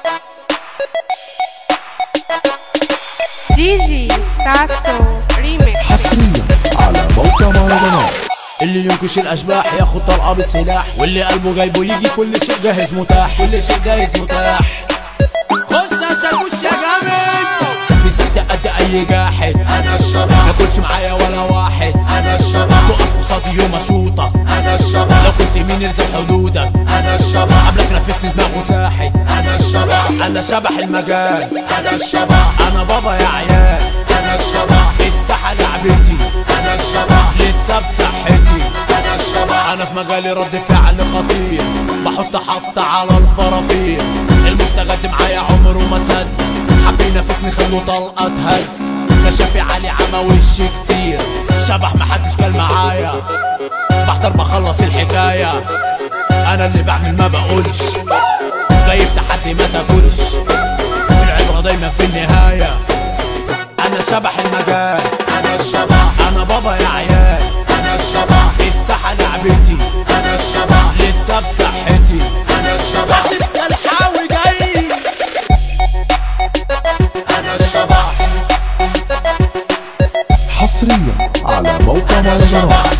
دي جي ساسو ريميكس حصريا على موقع مهرجانات اللي ينكش الاشباح ياخد طلقه بالسلاح واللي قلبه جايبه يجي كل شيء جاهز متاح كل شيء جاهز متاح خش عشان خش يا جامد في سكتة قد اي جاحد انا الشباب ما كنتش معايا ولا واحد انا الشباب تقف قصادي يوم اشوطك انا الشباب لو كنت مين يلزم حدودك انا الشباب قبلك نفسني دماغه ساحت انا الشباب انا شبح المجال انا الشباب انا بابا يا عيال انا الشباب الساحة لعبتي انا الشباب لسه بصحتي انا الشباب انا في مجالي رد فعل خطير بحط حط على الفرافير المستجد معايا عمره ما سد حب ينافسني خلو طلقه هد كشافي علي عمى وش كتير شبح محدش كان معايا بحضر بخلص الحكايه انا اللي بعمل ما بقولش جاي في تحدي ما تاكلش العبره دايما في النهايه انا شبح المجال انا الشباب انا بابا يا عيال انا الشباب الساحه لعبتي انا الشباب لسه بصحتي انا الشباب سبت الحاوي جاي انا الشباب حصريا على موقع انا مهرجانات الشباب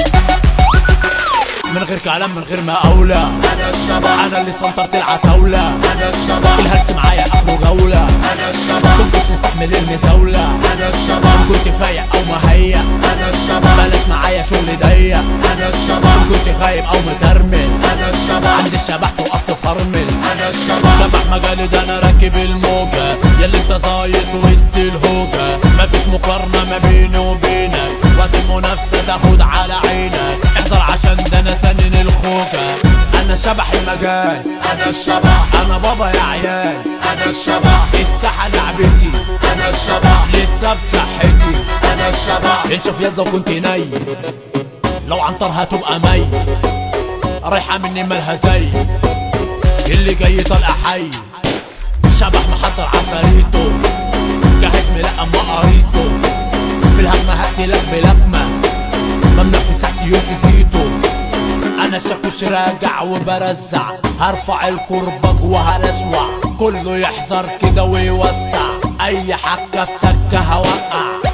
من غير كلام من غير ما اولى انا الشباب انا اللي سنطرت العتاولة انا الشباب الهلس معايا اخره جولة انا الشباب كنتش نستحمل المزاولة انا الشباب كنت فايق او مهيأ انا الشباب بلاش معايا شغل ضيق انا الشباب كنت غايب او مترمل انا الشباب عند الشبح وقفت فرمل انا الشباب شبح مجالي ده انا راكب الموجة ياللي انت زايط وسط الهوجة مفيش مقارنة ما بيني وبينك وقت المنافسة تاخد على عينك احذر عشان ده انا سنن الخوجة انا شبح المجال انا الشباب انا بابا يا عيال انا الشباب الساحة لعبتي انا الشباب لسه بصحتي انا الشباب انشف يد لو كنت نايم لو عنطرها تبقى مي رايحة مني مالها زي اللي جاي طالع حي شبح محضر عفاريته جاهز ملقم ما قريته في الهجمة هقتلك بلقمة ممنوع في ساعتي يوم تزيته انا شاكوش راجع وبرزع هرفع الكرباج وهلسوع كله يحذر كده ويوسع اي حكة في تكة هوقع